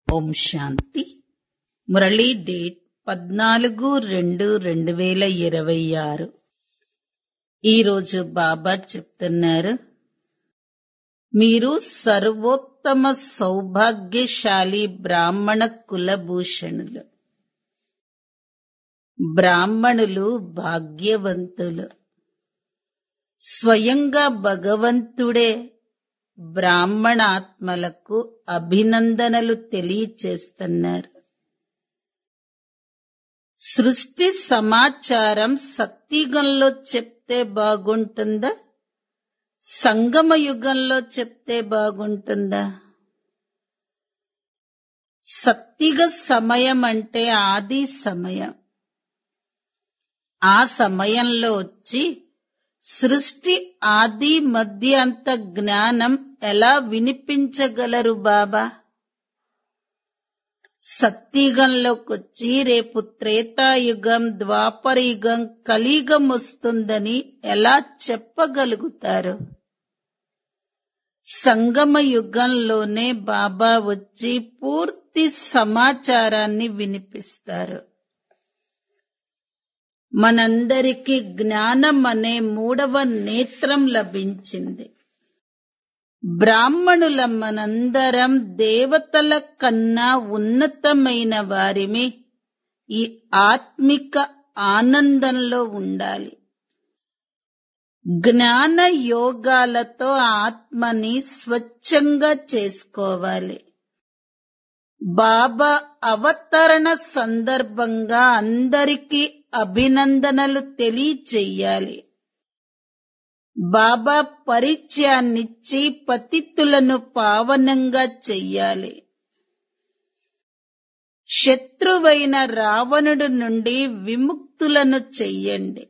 ఓం శాంతి Murali date పద్నాలుగు రెండు రెండు వేల ఇరవై ఆరు ఈరోజు బాబా చెప్తున్నారు మీరు సర్వోత్తమ సౌభాగ్యశాలి బ్రాహ్మణ కులభూషణులు బ్రాహ్మణులు భాగ్యవంతులు స్వయంగా భగవంతుడే బ్రాహ్మణాత్మలకు అభినందనలు తెలియచేస్తున్నారు సృష్టి సమాచారం సత్యుగంలో చెప్తే బాగుంటుందా సంగమ యుగంలో చెప్తే బాగుంటుందా సత్యుగ సమయం అంటే ఆది సమయం ఆ సమయంలో వచ్చి సృష్టి ఆది మధ్య అంత జ్ఞానం ఎలా వినిపించగలరు బాబా సత్యుగంలోకొచ్చి రేపు త్రేతాయుగం ద్వాపరయుగం కలియుగం వస్తుందని ఎలా చెప్పగలుగుతారు సంగమ యుగంలోనే బాబా వచ్చి పూర్తి సమాచారాన్ని వినిపిస్తారు మనందరికీ జ్ఞానం అనే మూడవ నేత్రం లభించింది బ్రాహ్మణుల మనందరం దేవతల కన్నా ఉన్నతమైన వారిమి ఈ ఆత్మిక ఆనందంలో ఉండాలి జ్ఞాన యోగాలతో ఆత్మని స్వచ్ఛంగా చేసుకోవాలి బాబా అవతరణ సందర్భంగా అందరికీ అభినందనలు తెలియచెయ్యాలి బాబా పరిచయాన్నిచ్చి పతితులను పావనంగా చెయ్యాలి శత్రువైన రావణుడు నుండి విముక్తులను చెయ్యండి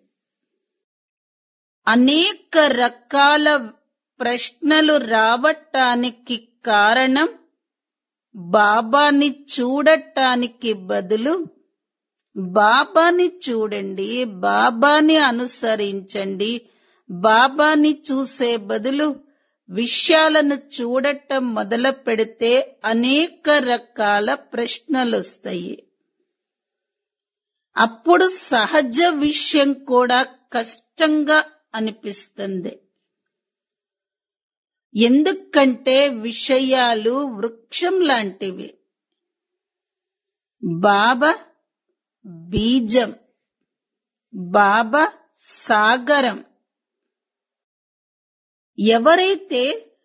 అనేక రకాల ప్రశ్నలు రావటానికి కారణం బాబాని చూడటానికి బదులు బాబాని చూడండి బాబాని అనుసరించండి బాబాని చూసే బదులు విషయాలను చూడటం మొదలు పెడితే అనేక రకాల ప్రశ్నలొస్తాయి అప్పుడు సహజ విషయం కూడా కష్టంగా అనిపిస్తుంది ఎందుకంటే విషయాలు వృక్షం లాంటివి బాబా బీజం బాబా సాగరం ఎవరైతే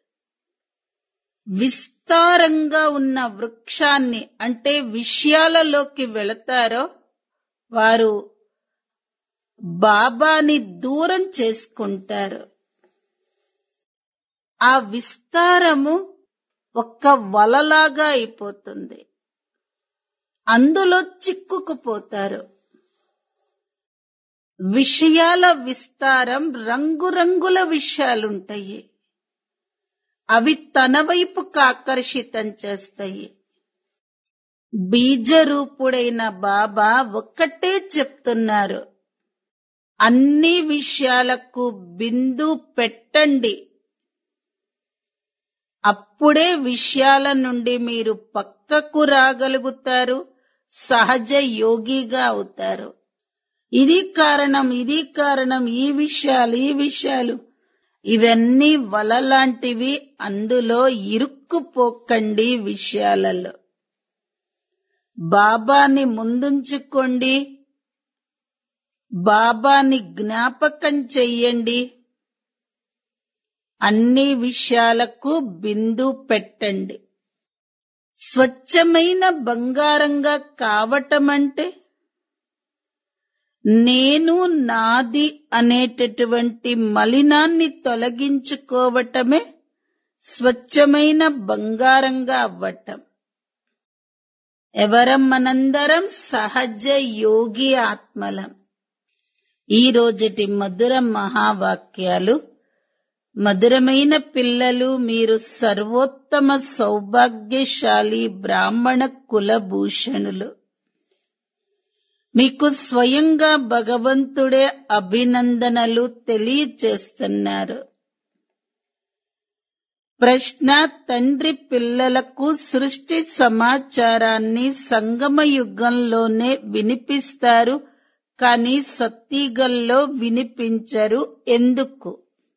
విస్తారంగా ఉన్న వృక్షాన్ని అంటే విషయాలలోకి వెళతారో వారు బాబాని దూరం చేసుకుంటారు ఆ విస్తారము ఒక్క వలలాగా అయిపోతుంది అందులో చిక్కుకుపోతారు విషయాల విస్తారం రంగురంగుల విషయాలుంటాయి అవి తన వైపుకు ఆకర్షితం చేస్తాయి బీజరూపుడైన బాబా ఒక్కటే చెప్తున్నారు అన్ని విషయాలకు బిందు పెట్టండి అప్పుడే విషయాల నుండి మీరు పక్కకు రాగలుగుతారు సహజ యోగిగా అవుతారు ఇది కారణం ఇది కారణం ఈ విషయాలు ఈ విషయాలు ఇవన్నీ వలలాంటివి అందులో ఇరుక్కుపోకండి విషయాలలో బాబాని ముందుంచుకోండి బాబాని జ్ఞాపకం చెయ్యండి అన్ని విషయాలకు బిందు పెట్టండి స్వచ్ఛమైన బంగారంగా కావటం అంటే నేను నాది అనేటటువంటి మలినాన్ని తొలగించుకోవటమే స్వచ్ఛమైన బంగారంగా అవ్వటం ఎవరం మనందరం సహజ యోగి ఆత్మలం ఈ రోజుటి మధుర మహావాక్యాలు మధురమైన పిల్లలు మీరు సర్వోత్తమ సౌభాగ్యశాలి బ్రాహ్మణ కులభూషణులు మీకు స్వయంగా భగవంతుడే అభినందనలు తెలియచేస్తున్నారు ప్రశ్న తండ్రి పిల్లలకు సృష్టి సమాచారాన్ని సంగమ యుగంలోనే వినిపిస్తారు కానీ సత్యుగంలో వినిపించరు ఎందుకు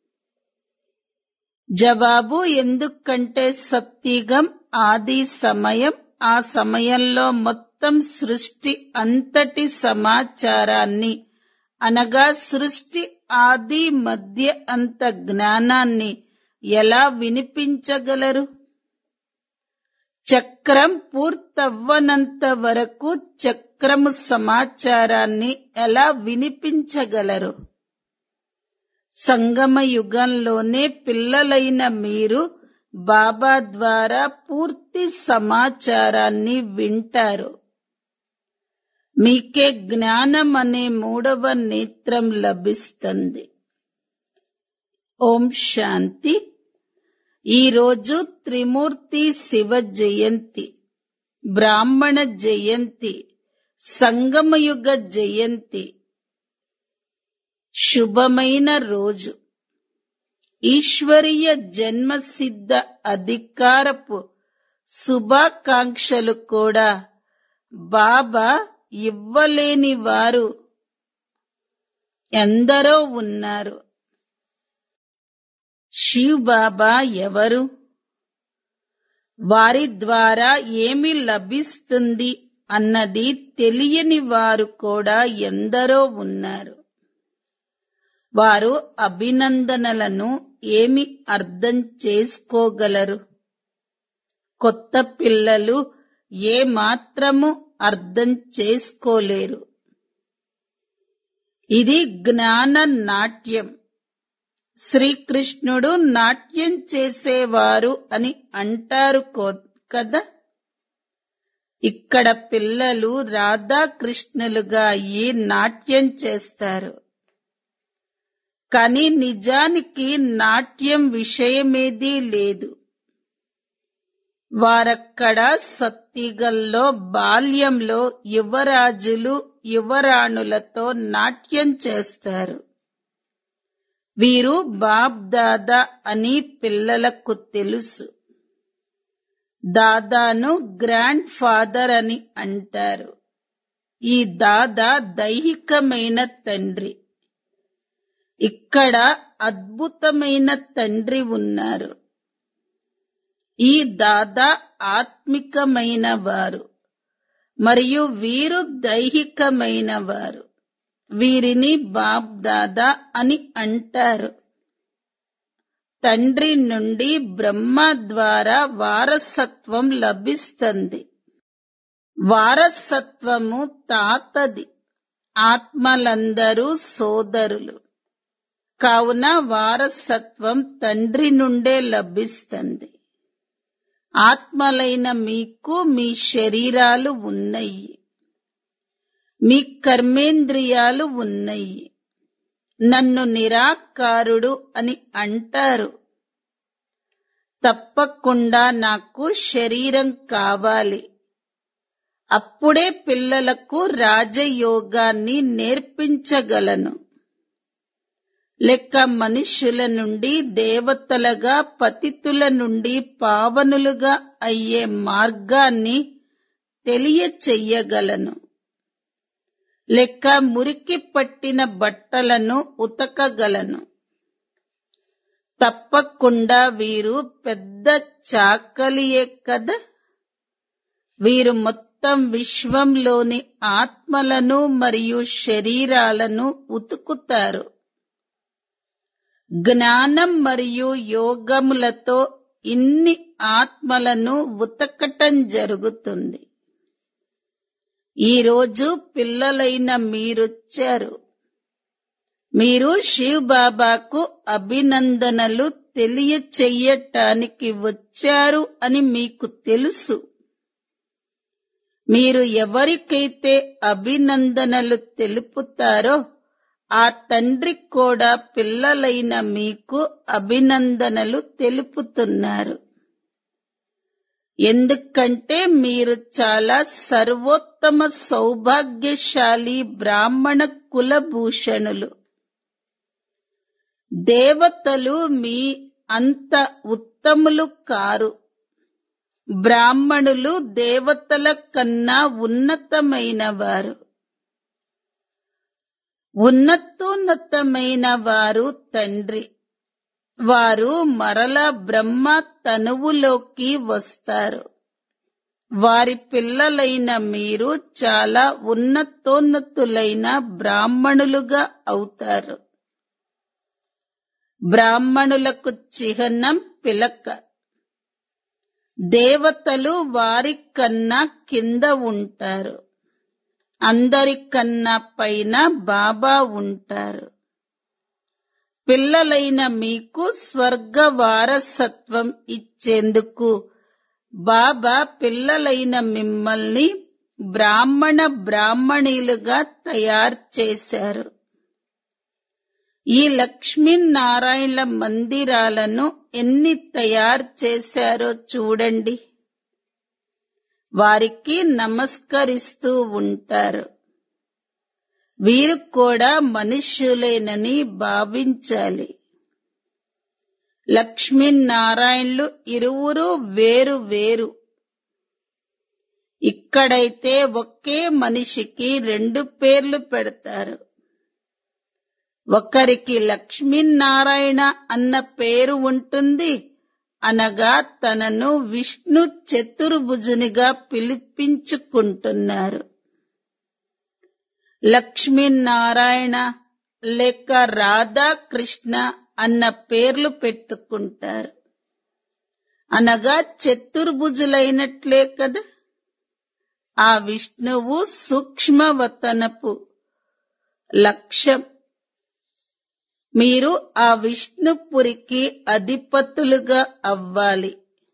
జవాబు ఎందుకంటే సత్యుగం ఆది సమయం ఆ సమయంలో మొత్తం సృష్టి అంతటి సమాచారాన్ని అనగా సృష్టి ఆది మధ్య అంత జ్ఞానాన్ని ఎలా వినిపించగలరు చక్రం పూర్తవ్వనంత వరకు చక్రము సమాచారాన్ని ఎలా వినిపించగలరు సంగమ యుగంలోనే పిల్లలైన మీరు బాబా ద్వారా పూర్తి సమాచారాన్ని వింటారు మీకే జ్ఞానం అనే మూడవ నేత్రం లభిస్తుంది ఓం శాంతి ఈరోజు త్రిమూర్తి శివ జయంతి బ్రాహ్మణ జయంతి సంగమయుగ జయంతి శుభమైన రోజు ఈశ్వరీయ జన్మసిద్ధ అధికారపు శుభాకాంక్షలు కూడా బాబా ఇవ్వలేని వారు ఎందరో ఉన్నారు శివ్ బాబా ఎవరు వారి ద్వారా ఏమి లభిస్తుంది అన్నది తెలియని వారు కూడా ఎందరో ఉన్నారు వారు అభినందనలను ఏమి అర్థం చేసుకోగలరు కొత్త పిల్లలు ఏ మాత్రము అర్థం చేసుకోలేరు ఇది జ్ఞాన నాట్యం శ్రీకృష్ణుడు నాట్యం చేసేవారు అని అంటారు కో- కదా ఇక్కడ పిల్లలు రాధాకృష్ణులుగా అయ్యి నాట్యం చేస్తారు కానీ నిజానికి నాట్యం విషయమేదీ లేదు వారక్కడ సత్తిగల్లో బాల్యంలో యువరాజులు యువరాణులతో నాట్యం చేస్తారు వీరు బాప్ దాదా అని పిల్లలకు తెలుసు దాదాను గ్రాండ్ ఫాదర్ అని అంటారు ఈ దాదా దైహికమైన తండ్రి ఇక్కడ అద్భుతమైన తండ్రి ఉన్నారు ఈ దాదా ఆత్మికమైన వారు మరియు వీరు దైహికమైన వారు వీరిని బాప్ దాదా అని అంటారు తండ్రి నుండి బ్రహ్మ ద్వారా వారసత్వం లభిస్తుంది వారసత్వము తాతది ఆత్మలందరూ సోదరులు కావున వారసత్వం తండ్రి నుండే లభిస్తుంది ఆత్మలైన మీకు మీ శరీరాలు ఉన్నాయి మీ కర్మేంద్రియాలు ఉన్నాయి నన్ను నిరాకారుడు అని అంటారు తప్పకుండా నాకు శరీరం కావాలి అప్పుడే పిల్లలకు రాజయోగాన్ని నేర్పించగలను లెక్క మనుష్యుల నుండి దేవతలుగా పతితుల నుండి పావనులుగా అయ్యే మార్గాన్ని తెలియచెయ్యగలను లెక్క మురికి పట్టిన బట్టలను ఉతకగలను తప్పకుండా వీరు పెద్ద చాకలియే కదా వీరు మొత్తం విశ్వంలోని ఆత్మలను మరియు శరీరాలను ఉతుకుతారు జ్ఞానం మరియు యోగములతో ఇన్ని ఆత్మలను ఉతకటం జరుగుతుంది ఈ రోజు పిల్లలైన మీరొచ్చారు మీరు శివ్ బాబాకు అభినందనలు తెలియచెయ్యటానికి వచ్చారు అని మీకు తెలుసు మీరు ఎవరికైతే అభినందనలు తెలుపుతారో ఆ తండ్రి కూడా పిల్లలైన మీకు అభినందనలు తెలుపుతున్నారు ఎందుకంటే మీరు చాలా సర్వోత్తమ సౌభాగ్యశాలి బ్రాహ్మణ కులభూషణులు దేవతలు మీ అంత ఉత్తములు కారు బ్రాహ్మణులు దేవతల కన్నా ఉన్నతమైన వారు ఉన్నతోన్నతమైన వారు తండ్రి వారు మరల బ్రహ్మ తనువులోకి వస్తారు వారి పిల్లలైన మీరు చాలా ఉన్నతోన్నతులైన బ్రాహ్మణులుగా అవుతారు బ్రాహ్మణులకు చిహ్నం పిలక దేవతలు వారి కన్నా కింద ఉంటారు అందరికన్నా పైన బాబా ఉంటారు పిల్లలైన మీకు స్వర్గ వారసత్వం ఇచ్చేందుకు బాబా పిల్లలైన మిమ్మల్ని బ్రాహ్మణ బ్రాహ్మణీలుగా తయారు చేశారు ఈ లక్ష్మీనారాయణ మందిరాలను ఎన్ని తయారు చేశారో చూడండి వారికి నమస్కరిస్తూ ఉంటారు వీరు కూడా మనుష్యులేనని భావించాలి లక్ష్మీనారాయణులు ఇరువురు వేరు వేరు ఇక్కడైతే ఒకే మనిషికి రెండు పేర్లు పెడతారు ఒకరికి లక్ష్మీనారాయణ అన్న పేరు ఉంటుంది అనగా తనను విష్ణు చతుర్భుజునిగా పిలిపించుకుంటున్నారు లక్ష్మీనారాయణ లేక రాధాకృష్ణ అన్న పేర్లు పెట్టుకుంటారు అనగా చతుర్భుజులైనట్లే కదా ఆ విష్ణువు సూక్ష్మవతనపు లక్ష్యం మీరు ఆ విష్ణుపురికి అధిపతులుగా అవ్వాలి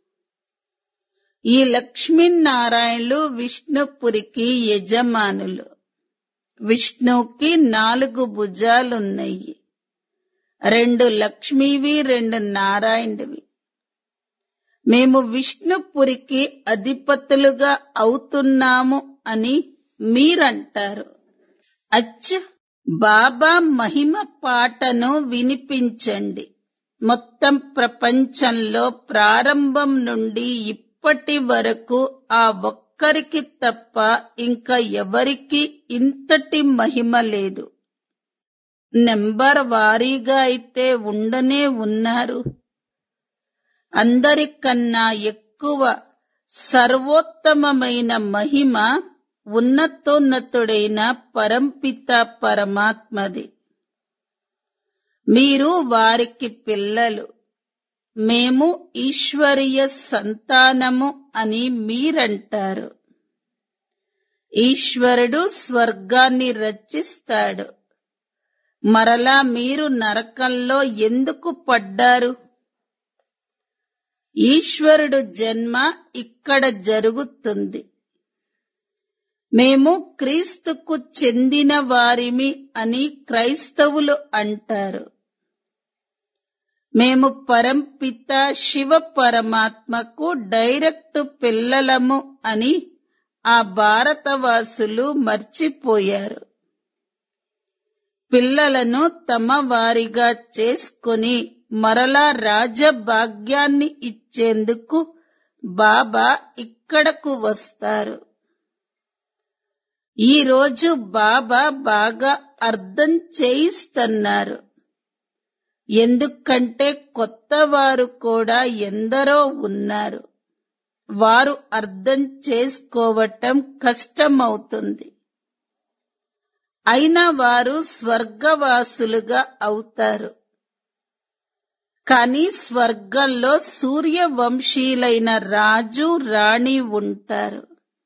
ఈ లక్ష్మీనారాయణులు విష్ణుపురికి యజమానులు విష్ణువుకి నాలుగు భుజాలున్నాయి రెండు లక్ష్మీవి రెండు నారాయణువి మేము విష్ణుపురికి అధిపతులుగా అవుతున్నాము అని మీరంటారు అచ్చ బాబా మహిమ పాటను వినిపించండి మొత్తం ప్రపంచంలో ప్రారంభం నుండి ఇప్పటి వరకు ఆ ఒక్కరికి తప్ప ఇంకా ఎవరికి ఇంతటి మహిమ లేదు నెంబర్ వారీగా అయితే ఉండనే ఉన్నారు అందరికన్నా ఎక్కువ సర్వోత్తమమైన మహిమ ఉన్నతోన్నతుడైన పరంపిత పరమాత్మది మీరు వారికి పిల్లలు మేము ఈశ్వరీయ సంతానము అని మీరంటారు ఈశ్వరుడు స్వర్గాన్ని రచిస్తాడు మరలా మీరు నరకంలో ఎందుకు పడ్డారు ఈశ్వరుడు జన్మ ఇక్కడ జరుగుతుంది మేము క్రీస్తుకు చెందిన వారిమి అని క్రైస్తవులు అంటారు మేము పరంపిత శివ పరమాత్మకు డైరెక్ట్ పిల్లలము అని ఆ భారతవాసులు మర్చిపోయారు పిల్లలను తమ వారిగా చేసుకొని మరలా రాజభాగ్యాన్ని ఇచ్చేందుకు బాబా ఇక్కడకు వస్తారు ఈ రోజు బాబా బాగా అర్థం చేయిస్తున్నారు ఎందుకంటే కొత్త వారు కూడా ఎందరో ఉన్నారు వారు అర్థం చేసుకోవటం కష్టమవుతుంది అయినా వారు స్వర్గవాసులుగా అవుతారు కానీ స్వర్గంలో సూర్యవంశీలైన రాజు రాణి ఉంటారు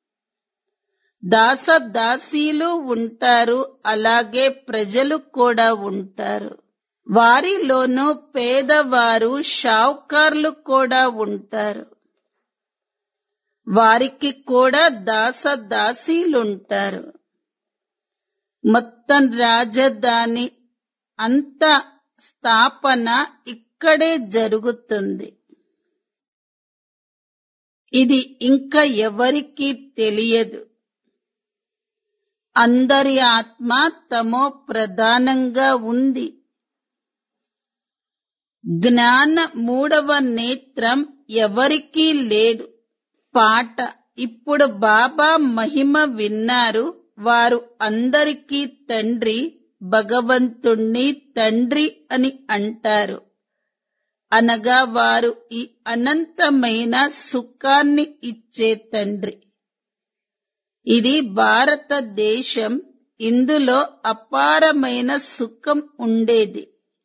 దాస దాసీలు ఉంటారు అలాగే ప్రజలు కూడా ఉంటారు వారిలోనూ పేదవారు షావుకార్లు కూడా ఉంటారు వారికి కూడా దాస దాసీలుంటారు మొత్తం రాజధాని అంత స్థాపన ఇక్కడే జరుగుతుంది ఇది ఇంకా ఎవరికీ తెలియదు అందరి ఆత్మ తమో ప్రధానంగా ఉంది జ్ఞాన మూడవ నేత్రం ఎవరికీ లేదు పాట ఇప్పుడు బాబా మహిమ విన్నారు వారు అందరికీ తండ్రి భగవంతుణ్ణి తండ్రి అని అంటారు అనగా వారు ఈ అనంతమైన సుఖాన్ని ఇచ్చే తండ్రి ఇది భారతదేశం ఇందులో అపారమైన సుఖం ఉండేది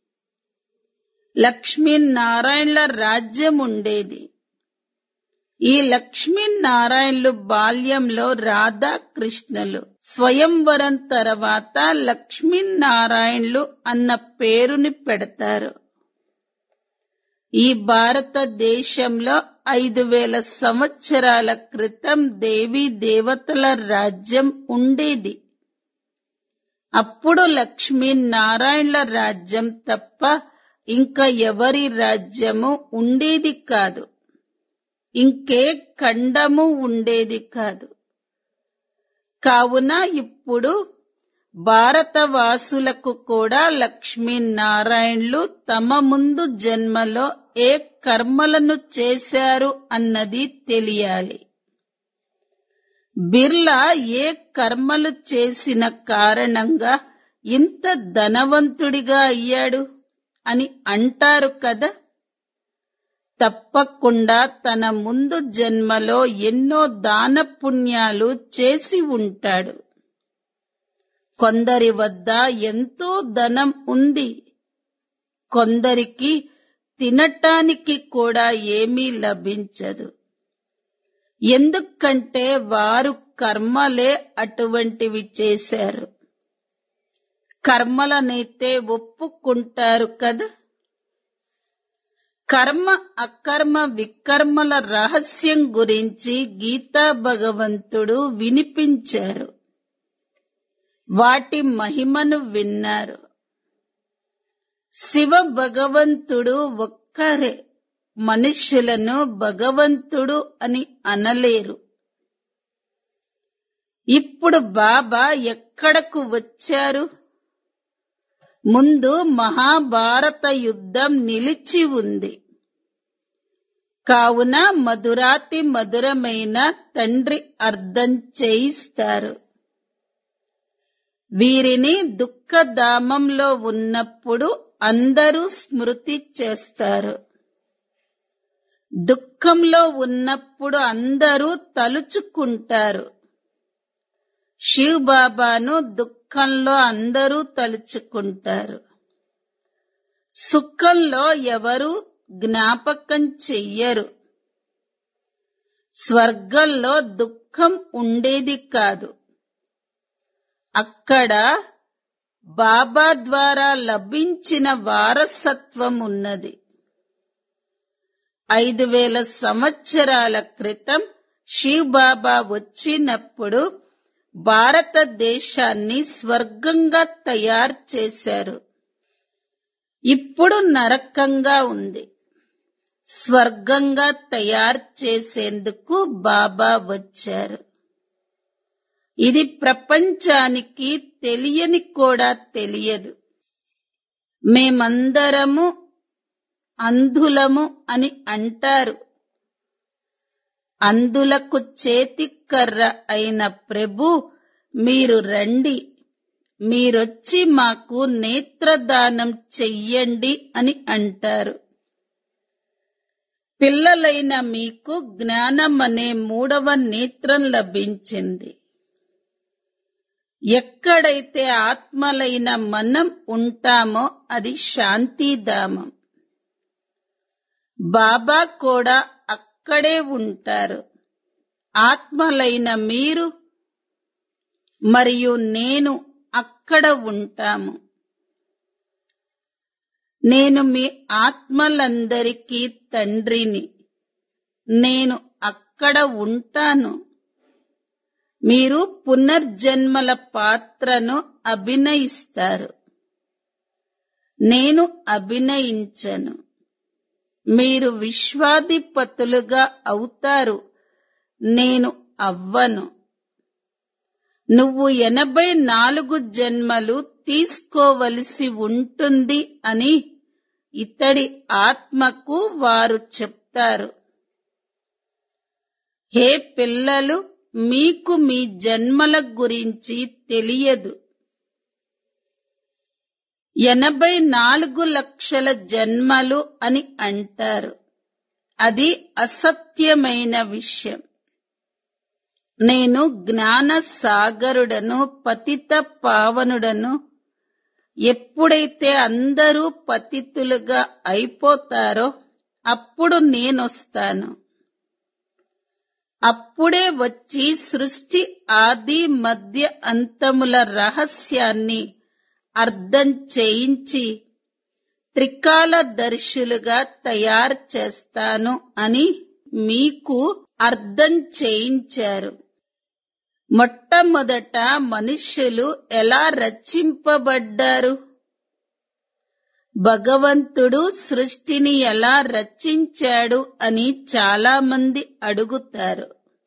లక్ష్మీనారాయణల రాజ్యం ఉండేది ఈ లక్ష్మీనారాయణలు బాల్యంలో రాధాకృష్ణులు స్వయంవరం తర్వాత లక్ష్మీనారాయణలు అన్న పేరుని పెడతారు ఈ భారతదేశంలో ఐదు వేల సంవత్సరాల క్రితం దేవీ దేవతల రాజ్యం ఉండేది అప్పుడు లక్ష్మీనారాయణల రాజ్యం తప్ప ఇంకా ఎవరి రాజ్యము ఉండేది కాదు ఇంకే ఖండము ఉండేది కాదు కావున ఇప్పుడు భారతవాసులకు కూడా లక్ష్మీనారాయణలు తమ ముందు జన్మలో ఏ కర్మలను చేశారు అన్నది తెలియాలి బిర్లా ఏ కర్మలు చేసిన కారణంగా ఇంత ధనవంతుడిగా అయ్యాడు అని అంటారు కదా తప్పకుండా తన ముందు జన్మలో ఎన్నో దాన పుణ్యాలు చేసి ఉంటాడు కొందరి వద్ద ఎంతో ధనం ఉంది కొందరికి తినటానికి కూడా ఏమీ లభించదు ఎందుకంటే వారు కర్మలే అటువంటివి చేశారు కర్మలనైతే ఒప్పుకుంటారు కదా కర్మ అకర్మ వికర్మల రహస్యం గురించి గీతా భగవంతుడు వినిపించారు వాటి మహిమను విన్నారు శివ భగవంతుడు ఒక్కరే మనుష్యులను భగవంతుడు అని అనలేరు ఇప్పుడు బాబా ఎక్కడకు వచ్చారు ముందు మహాభారత యుద్ధం నిలిచి ఉంది కావున మధురాతి మధురమైన తండ్రి అర్థం చేయిస్తారు వీరిని దుఃఖధామంలో ఉన్నప్పుడు అందరూ స్మృతి చేస్తారు దుఃఖంలో ఉన్నప్పుడు అందరూ తలుచుకుంటారు శివ్ బాబాను దుఃఖంలో అందరూ తలుచుకుంటారు సుఖంలో ఎవరు జ్ఞాపకం చెయ్యరు స్వర్గంలో దుఃఖం ఉండేది కాదు అక్కడ బాబా ద్వారా లభించిన వారసత్వం ఉన్నది ఐదు వేల సంవత్సరాల క్రితం శివ్ బాబా వచ్చినప్పుడు భారతదేశాన్ని స్వర్గంగా తయారు చేశారు ఇప్పుడు నరకంగా ఉంది స్వర్గంగా తయారు చేసేందుకు బాబా వచ్చారు ఇది ప్రపంచానికి తెలియని కూడా తెలియదు మేమందరము అంధులము అని అంటారు అందులకు చేతికర్ర అయిన ప్రభు మీరు రండి మీరొచ్చి మాకు నేత్రదానం చెయ్యండి అని అంటారు పిల్లలైన మీకు జ్ఞానం అనే మూడవ నేత్రం లభించింది ఎక్కడైతే ఆత్మలైన మనం ఉంటామో అది శాంతిధామం బాబా కూడా అక్కడే ఉంటారు ఆత్మలైన మీరు మరియు నేను అక్కడ ఉంటాము నేను మీ ఆత్మలందరికీ తండ్రిని నేను అక్కడ ఉంటాను మీరు పునర్జన్మల పాత్రను అభినయిస్తారు నేను అభినయించను మీరు విశ్వాధిపతులుగా అవుతారు నేను అవ్వను నువ్వు ఎనభై నాలుగు జన్మలు తీసుకోవలసి ఉంటుంది అని ఇతడి ఆత్మకు వారు చెప్తారు హే పిల్లలు మీకు మీ జన్మల గురించి తెలియదు ఎనభై నాలుగు లక్షల జన్మలు అని అంటారు అది అసత్యమైన విషయం నేను జ్ఞాన సాగరుడను పతిత పావనుడను ఎప్పుడైతే అందరూ పతితులుగా అయిపోతారో అప్పుడు నేనొస్తాను అప్పుడే వచ్చి సృష్టి ఆది మధ్య అంతముల రహస్యాన్ని అర్థం చేయించి త్రికాల దర్శులుగా తయారు చేస్తాను అని మీకు అర్థం చేయించారు మొట్టమొదట మనుష్యులు ఎలా రచింపబడ్డారు భగవంతుడు సృష్టిని ఎలా రచించాడు అని చాలా మంది అడుగుతారు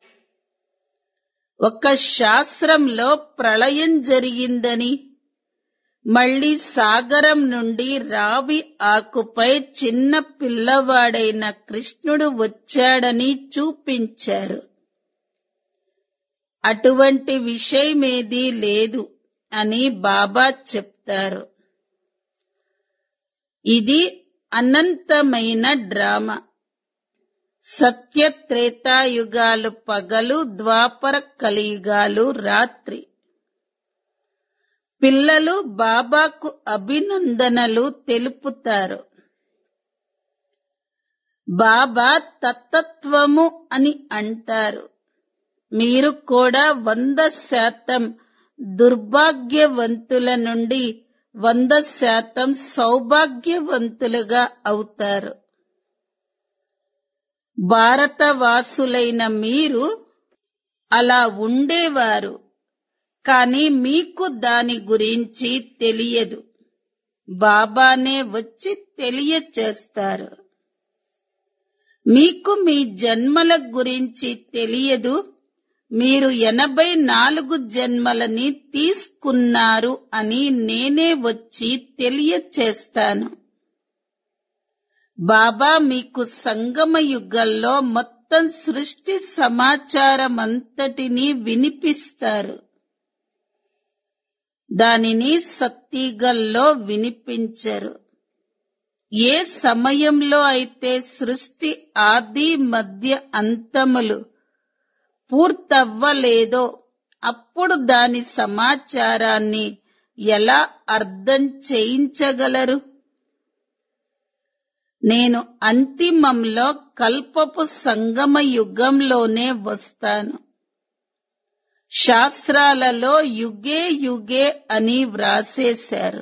ఒక శాస్త్రంలో ప్రళయం జరిగిందని మళ్ళీ సాగరం నుండి రావి ఆకుపై చిన్న పిల్లవాడైన కృష్ణుడు వచ్చాడని చూపించారు అటువంటి విషయమేదీ లేదు అని బాబా చెప్తారు ఇది అనంతమైన డ్రామా సత్య త్రేతాయుగాలు పగలు ద్వాపర కలియుగాలు రాత్రి పిల్లలు బాబాకు అభినందనలు తెలుపుతారు బాబా తత్తత్వము అని అంటారు మీరు కూడా వంద శాతం దుర్భాగ్యవంతుల నుండి వంద శాతం సౌభాగ్యవంతులుగా అవుతారు భారతవాసులైన మీరు అలా ఉండేవారు కానీ మీకు దాని గురించి తెలియదు బాబానే వచ్చి తెలియచేస్తారు మీకు మీ జన్మల గురించి తెలియదు మీరు ఎనభై నాలుగు జన్మలని తీసుకున్నారు అని నేనే వచ్చి తెలియచేస్తాను బాబా మీకు సంగమ యుగంలో మొత్తం సృష్టి సమాచారమంతటినీ వినిపిస్తారు దానిని సత్తిగల్లో వినిపించరు ఏ సమయంలో అయితే సృష్టి ఆది మధ్య అంతములు పూర్తవ్వలేదో అప్పుడు దాని సమాచారాన్ని ఎలా అర్థం చేయించగలరు నేను అంతిమంలో కల్పపు సంగమ యుగంలోనే వస్తాను శాస్త్రాలలో యుగే యుగే అని వ్రాసేశారు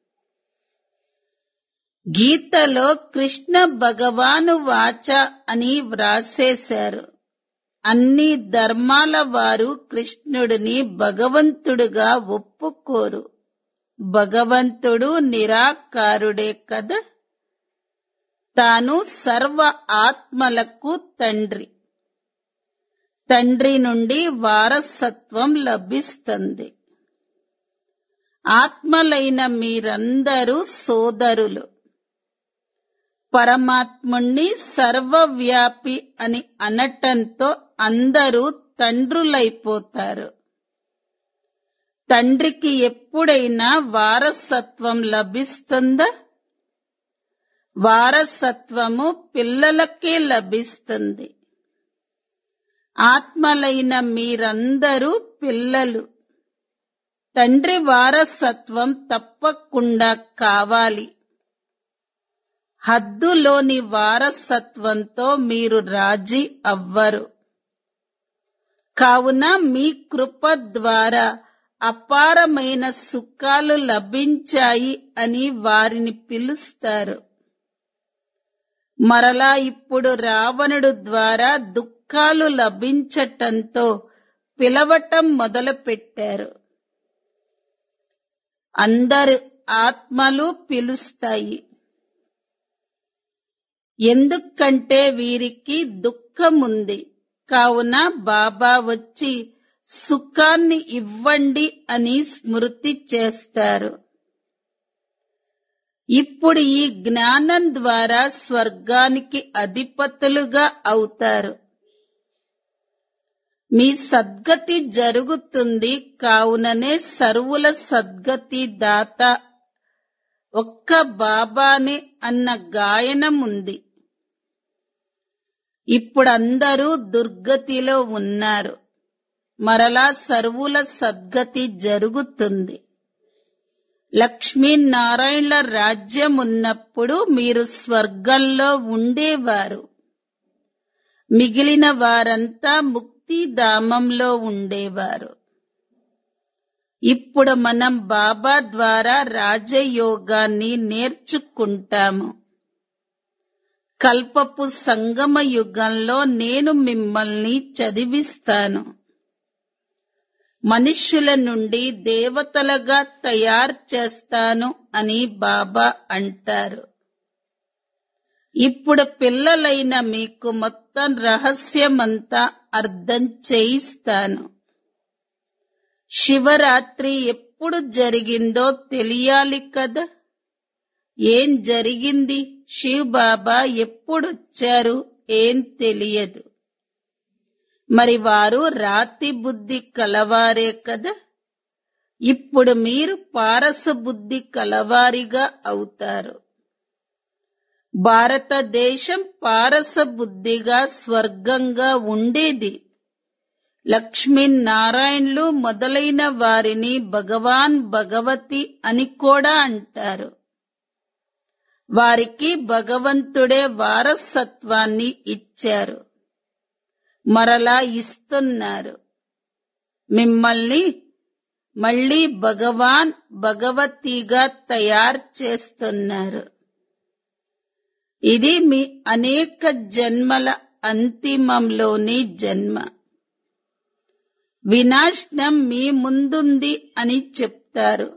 గీతలో కృష్ణ భగవాను వాచ అని వ్రాసేశారు అన్ని ధర్మాల వారు కృష్ణుడిని భగవంతుడుగా ఒప్పుకోరు భగవంతుడు నిరాకారుడే కదా తాను సర్వ ఆత్మలకు తండ్రి తండ్రి నుండి వారసత్వం లభిస్తుంది ఆత్మలైన మీరందరూ సోదరులు పరమాత్ముణ్ణి సర్వవ్యాపి అని అనటంతో అందరూ తండ్రులైపోతారు తండ్రికి ఎప్పుడైనా వారసత్వం లభిస్తుందా వారసత్వము పిల్లలకే లభిస్తుంది ఆత్మలైన మీరందరూ పిల్లలు తండ్రి వారసత్వం తప్పకుండా కావాలి హద్దులోని వారసత్వంతో మీరు రాజీ అవ్వరు కావున మీ కృప ద్వారా అపారమైన సుఖాలు లభించాయి అని వారిని పిలుస్తారు మరలా ఇప్పుడు రావణుడు ద్వారా దుఃఖాలు లభించటంతో పిలవటం మొదలుపెట్టారు అందరు ఆత్మలు పిలుస్తాయి ఎందుకంటే వీరికి దుఃఖముంది కావున బాబా వచ్చి సుఖాన్ని ఇవ్వండి అని స్మృతి చేస్తారు ఇప్పుడు ఈ జ్ఞానం ద్వారా స్వర్గానికి అధిపతులుగా అవుతారు మీ సద్గతి జరుగుతుంది కావుననే సర్వుల సద్గతి దాత ఒక్క బాబానే అన్న గాయనం ఉంది ఇప్పుడు అందరూ దుర్గతిలో ఉన్నారు మరలా సర్వుల సద్గతి జరుగుతుంది లక్ష్మీనారాయణల రాజ్యం ఉన్నప్పుడు మీరు స్వర్గంలో ఉండేవారు మిగిలిన వారంతా ముక్తిధామంలో ఉండేవారు ఇప్పుడు మనం బాబా ద్వారా రాజయోగాన్ని నేర్చుకుంటాము కల్పపు సంగమ యుగంలో నేను మిమ్మల్ని చదివిస్తాను మనుష్యుల నుండి దేవతలుగా తయారు చేస్తాను అని బాబా అంటారు ఇప్పుడు పిల్లలైన మీకు మొత్తం రహస్యమంతా అర్థం చేయిస్తాను శివరాత్రి ఎప్పుడు జరిగిందో తెలియాలి కదా ఏం జరిగింది శివ్ బాబా ఎప్పుడొచ్చారు ఏం తెలియదు మరి వారు రాతి బుద్ధి కలవారే కదా ఇప్పుడు మీరు పారస బుద్ధి కలవారిగా అవుతారు భారతదేశం పారస బుద్ధిగా స్వర్గంగా ఉండేది లక్ష్మీనారాయణులు మొదలైన వారిని భగవాన్ భగవతి అని కూడా అంటారు వారికి భగవంతుడే వారసత్వాన్ని ఇచ్చారు మరలా ఇస్తున్నారు మిమ్మల్ని మళ్ళీ భగవాన్ భగవతిగా తయారు చేస్తున్నారు ఇది మీ అనేక జన్మల అంతిమంలోని జన్మ వినాశనం మీ ముందుంది అని చెప్తారు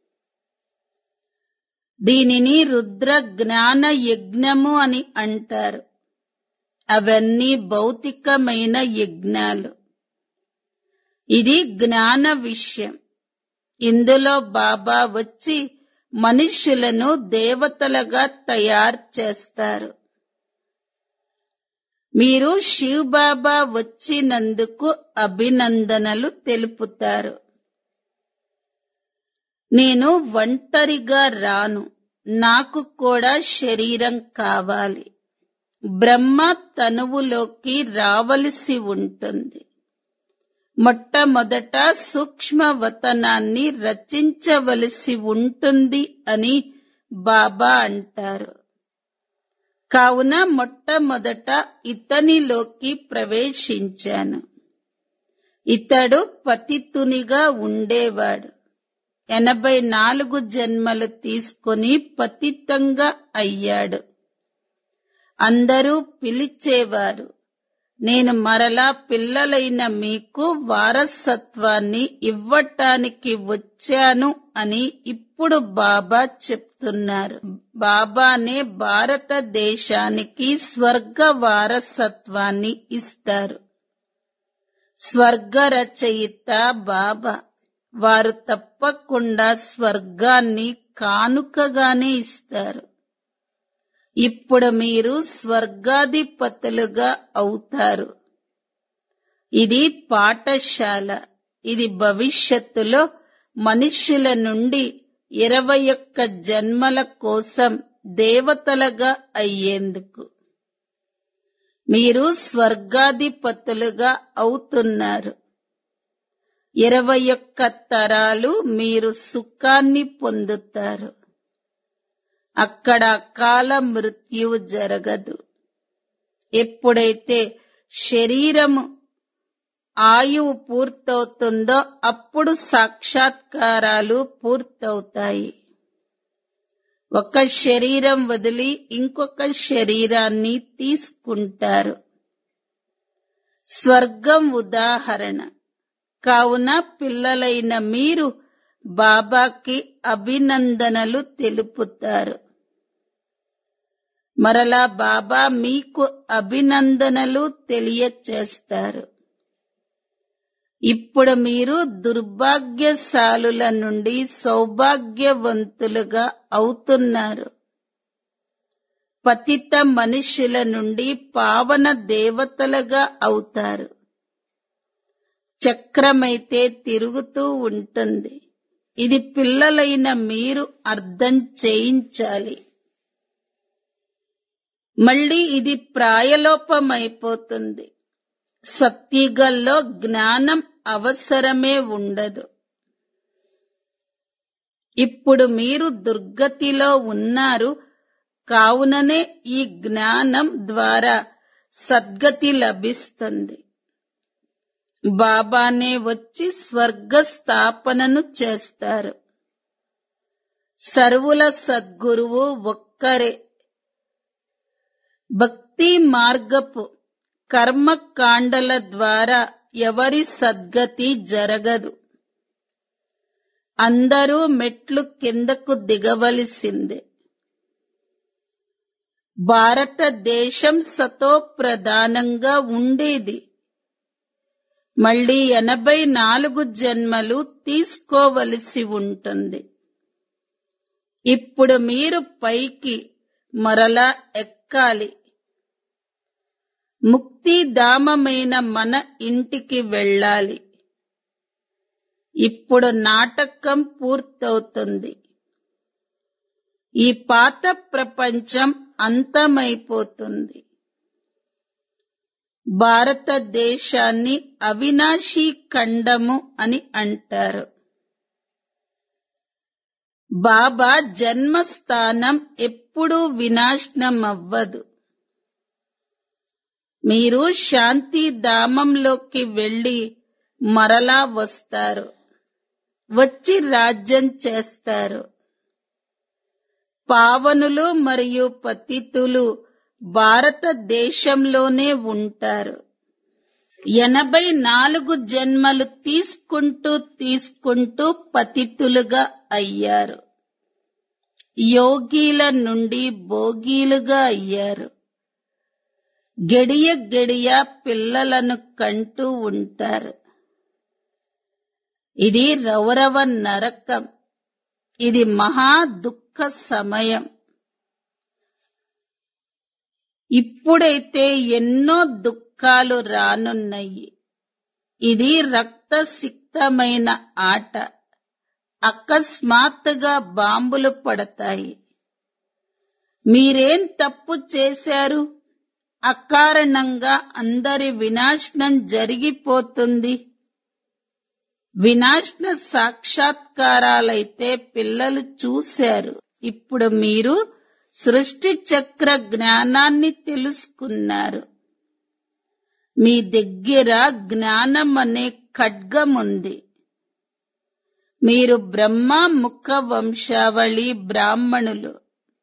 దీనిని రుద్ర జ్ఞాన యజ్ఞము అని అంటారు అవన్నీ భౌతికమైన యజ్ఞాలు ఇది జ్ఞాన విషయం ఇందులో బాబా వచ్చి మనుష్యులను దేవతలుగా తయారు చేస్తారు మీరు శివ్ బాబా వచ్చినందుకు అభినందనలు తెలుపుతారు నేను ఒంటరిగా రాను నాకు కూడా శరీరం కావాలి బ్రహ్మ తనువులోకి రావలసి ఉంటుంది మొట్టమొదట సూక్ష్మవతనాన్ని రచించవలసి ఉంటుంది అని బాబా అంటారు కావున మొట్టమొదట ఇతనిలోకి ప్రవేశించాను ఇతడు పతితునిగా ఉండేవాడు ఎనభై నాలుగు జన్మలు తీసుకొని పతితంగా అయ్యాడు అందరూ పిలిచేవారు నేను మరలా పిల్లలైన మీకు వారసత్వాన్ని ఇవ్వటానికి వచ్చాను అని ఇప్పుడు బాబా చెప్తున్నారు బాబానే భారతదేశానికి స్వర్గ వారసత్వాన్ని ఇస్తారు స్వర్గ రచయిత బాబా వారు తప్పకుండా స్వర్గాన్ని కానుకగానే ఇస్తారు ఇప్పుడు మీరు స్వర్గాధిపతులుగా అవుతారు ఇది పాఠశాల ఇది భవిష్యత్తులో మనుష్యుల నుండి ఇరవై ఒక్క జన్మల కోసం దేవతలుగా అయ్యేందుకు మీరు స్వర్గాధిపతులుగా అవుతున్నారు ఇరవై ఒక్క తరాలు మీరు సుఖాన్ని పొందుతారు అక్కడ అకాల మృత్యువు జరగదు ఎప్పుడైతే శరీరము ఆయువు పూర్తవుతుందో అప్పుడు సాక్షాత్కారాలు పూర్తవుతాయి ఒక శరీరం వదిలి ఇంకొక శరీరాన్ని తీసుకుంటారు స్వర్గం ఉదాహరణ కావున పిల్లలైన మీరు బాబాకి అభినందనలు తెలుపుతారు మరలా బాబా మీకు అభినందనలు తెలియచేస్తారు ఇప్పుడు మీరు దుర్భాగ్యశాలుల నుండి సౌభాగ్యవంతులుగా అవుతున్నారు పతిత మనుషుల నుండి పావన దేవతలుగా అవుతారు చక్రమైతే తిరుగుతూ ఉంటుంది ఇది పిల్లలైన మీరు అర్థం చేయించాలి మళ్ళీ ఇది ప్రాయలోపమైపోతుంది సత్యుగంలో జ్ఞానం అవసరమే ఉండదు ఇప్పుడు మీరు దుర్గతిలో ఉన్నారు కావుననే ఈ జ్ఞానం ద్వారా సద్గతి లభిస్తుంది బాబానే వచ్చి స్వర్గ స్థాపనను చేస్తారు సర్వుల సద్గురువు ఒక్కరే భక్తి మార్గపు కర్మకాండల ద్వారా ఎవరి సద్గతి జరగదు అందరూ మెట్లు కిందకు దిగవలసిందే భారతదేశం సతో ప్రధానంగా ఉండేది మళ్ళీ ఎనభై నాలుగు జన్మలు తీసుకోవలసి ఉంటుంది ఇప్పుడు మీరు పైకి మరలా ఎక్కాలి ముక్తిధామమైన మన ఇంటికి వెళ్ళాలి ఇప్పుడు నాటకం పూర్తవుతుంది ఈ పాత ప్రపంచం అంతమైపోతుంది భారతదేశాన్ని అవినాశీ ఖండము అని అంటారు బాబా జన్మస్థానం ఎప్పుడూ వినాశనం అవ్వదు మీరు శాంతిధామంలోకి వెళ్లి మరలా వస్తారు వచ్చి రాజ్యం చేస్తారు పావనులు మరియు పతితులు భారతదేశంలోనే ఉంటారు ఎనభై నాలుగు జన్మలు తీసుకుంటూ తీసుకుంటూ పతితులుగా అయ్యారు యోగీల నుండి భోగీలుగా అయ్యారు గడియ గడియ పిల్లలను కంటూ ఉంటారు ఇది రౌరవ నరకం ఇది మహా దుఃఖ సమయం ఇప్పుడైతే ఎన్నో దుఃఖాలు రానున్నాయి ఇది రక్తసిక్తమైన ఆట అకస్మాత్తుగా బాంబులు పడతాయి మీరేం తప్పు చేశారు అకారణంగా అందరి వినాశనం జరిగిపోతుంది వినాశన సాక్షాత్కారాలైతే పిల్లలు చూశారు ఇప్పుడు మీరు సృష్టి చక్ర జ్ఞానాన్ని తెలుసుకున్నారు మీ దగ్గర జ్ఞానం అనే ఖడ్గం ఉంది మీరు బ్రహ్మ ముఖ వంశావళి బ్రాహ్మణులు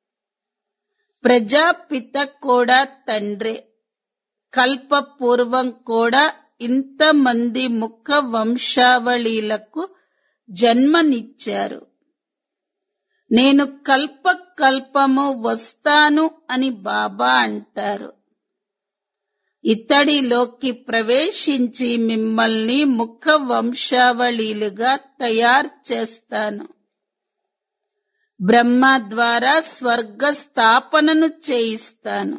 ప్రజాపిత కూడా తండ్రే కల్పపూర్వం కూడా ఇంతమంది ముఖ వంశావళీలకు జన్మనిచ్చారు నేను కల్ప కల్పము వస్తాను అని బాబా అంటారు ఇతడిలోకి ప్రవేశించి మిమ్మల్ని ముఖ వంశావళీలుగా తయారు చేస్తాను బ్రహ్మ ద్వారా స్వర్గ స్థాపనను చేయిస్తాను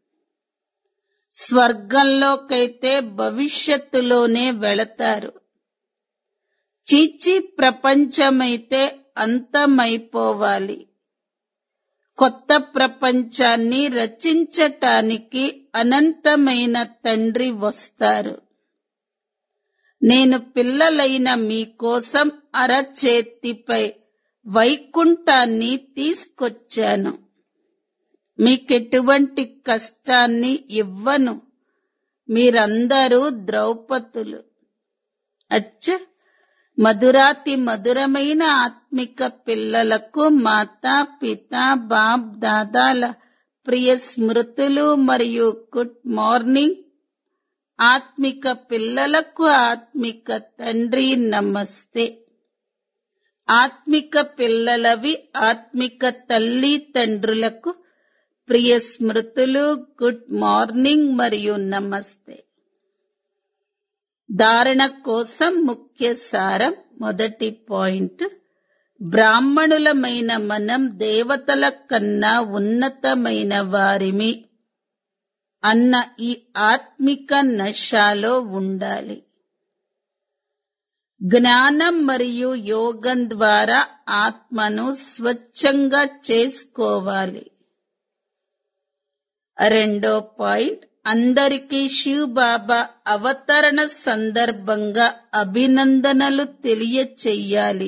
స్వర్గంలోకైతే భవిష్యత్తులోనే వెళతారు చీచి ప్రపంచమైతే అంతమైపోవాలి కొత్త ప్రపంచాన్ని రచించటానికి అనంతమైన తండ్రి వస్తారు నేను పిల్లలైన మీకోసం అరచేతిపై వైకుంఠాన్ని తీసుకొచ్చాను మీకెటువంటి కష్టాన్ని ఇవ్వను మీరందరూ ద్రౌపదులు అచ్చ మధురాతి మధురమైన ఆత్మిక పిల్లలకు మాతా పిత బాప్ దాదాల ప్రియ స్మృతులు మరియు గుడ్ మార్నింగ్ ఆత్మిక పిల్లలకు ఆత్మిక తండ్రి నమస్తే ఆత్మిక పిల్లలవి ఆత్మిక తల్లి తండ్రులకు ప్రియ స్మృతులు గుడ్ మార్నింగ్ మరియు నమస్తే ధారణ కోసం ముఖ్య సారం మొదటి పాయింట్ బ్రాహ్మణులమైన మనం దేవతల కన్నా ఉన్నతమైన వారిమి అన్న ఈ ఆత్మిక నశాలో ఉండాలి జ్ఞానం మరియు యోగం ద్వారా ఆత్మను స్వచ్ఛంగా చేసుకోవాలి రెండో పాయింట్ అందరికీ శివ్ బాబా అవతరణ సందర్భంగా అభినందనలు తెలియచెయ్యాలి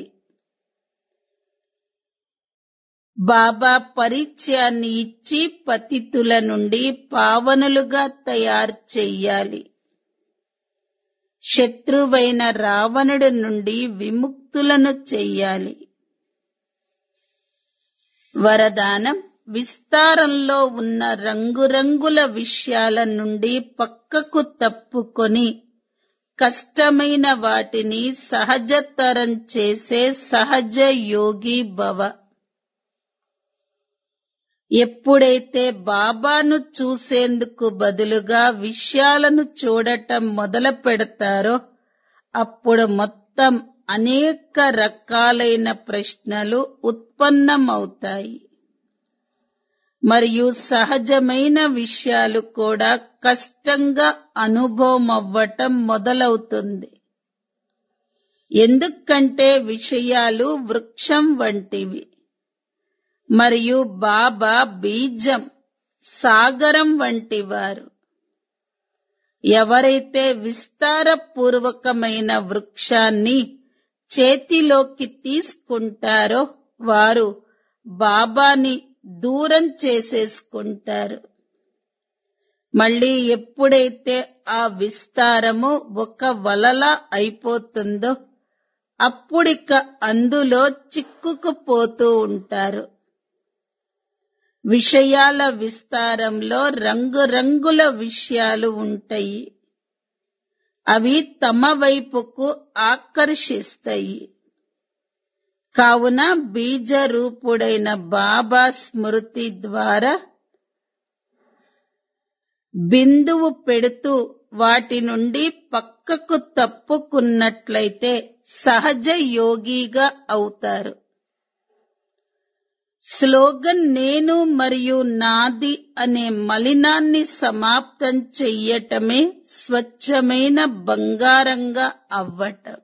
బాబా పరిచయాన్ని ఇచ్చి పతితుల నుండి పావనులుగా తయారు చెయ్యాలి శత్రువైన రావణుడి నుండి విముక్తులను చెయ్యాలి వరదానం విస్తారంలో ఉన్న రంగురంగుల విషయాల నుండి పక్కకు తప్పుకొని కష్టమైన వాటిని సహజతరం చేసే సహజ యోగి భవ ఎప్పుడైతే బాబాను చూసేందుకు బదులుగా విషయాలను చూడటం మొదలు పెడతారో అప్పుడు మొత్తం అనేక రకాలైన ప్రశ్నలు ఉత్పన్నమవుతాయి మరియు సహజమైన విషయాలు కూడా కష్టంగా అనుభవం అవ్వటం మొదలవుతుంది ఎందుకంటే విషయాలు వృక్షం వంటివి మరియు బాబా బీజం సాగరం వంటివారు ఎవరైతే విస్తారపూర్వకమైన వృక్షాన్ని చేతిలోకి తీసుకుంటారో వారు బాబాని దూరం చేసేసుకుంటారు మళ్ళీ ఎప్పుడైతే ఆ విస్తారము ఒక వలలా అయిపోతుందో అప్పుడిక అందులో చిక్కుకుపోతూ ఉంటారు విషయాల విస్తారంలో రంగురంగుల విషయాలు ఉంటాయి అవి తమ వైపుకు ఆకర్షిస్తాయి కావున బీజ రూపుడైన బాబా స్మృతి ద్వారా బిందువు పెడుతూ వాటి నుండి పక్కకు తప్పుకున్నట్లయితే సహజ యోగిగా అవుతారు స్లోగన్ నేను మరియు నాది అనే మలినాన్ని సమాప్తం చెయ్యటమే స్వచ్ఛమైన బంగారంగా అవ్వటం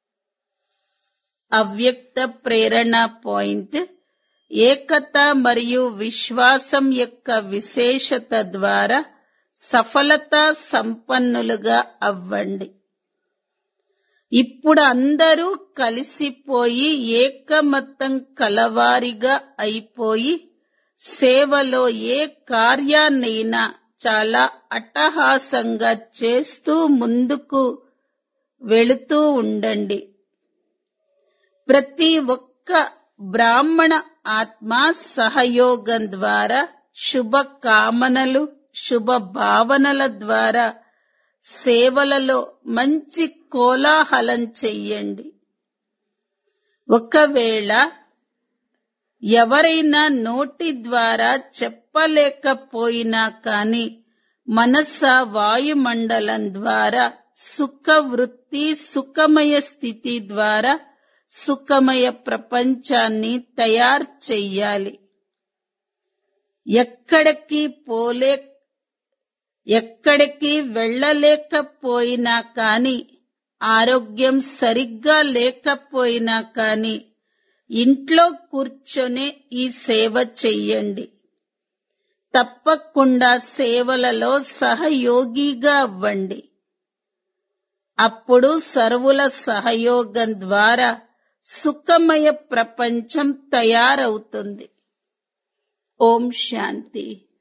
అవ్యక్త ప్రేరణ పాయింట్ ఏకత మరియు విశ్వాసం యొక్క విశేషత ద్వారా సఫలత సంపన్నులుగా అవ్వండి ఇప్పుడు అందరూ కలిసిపోయి ఏకమతం కలవారిగా అయిపోయి సేవలో ఏ కార్యాన్నైనా చాలా అట్టహాసంగా చేస్తూ ముందుకు వెళుతూ ఉండండి ప్రతి ఒక్క బ్రాహ్మణ ఆత్మ సహయోగం ద్వారా శుభ కామనలు శుభ భావనల ద్వారా సేవలలో మంచి కోలాహలం చెయ్యండి ఒకవేళ ఎవరైనా నోటి ద్వారా చెప్పలేకపోయినా కాని మనస వాయుమండలం ద్వారా సుఖ వృత్తి సుఖమయ స్థితి ద్వారా సుఖమయ ప్రపంచాన్ని తయారు చెయ్యాలి ఎక్కడికి పోలే ఎక్కడికి వెళ్ళలేకపోయినా కాని ఆరోగ్యం సరిగ్గా లేకపోయినా కాని ఇంట్లో కూర్చొనే ఈ సేవ చెయ్యండి తప్పకుండా సేవలలో సహయోగిగా అవ్వండి అప్పుడు సర్వుల సహయోగం ద్వారా సుఖమయ ప్రపంచం తయారవుతుంది ఓం శాంతి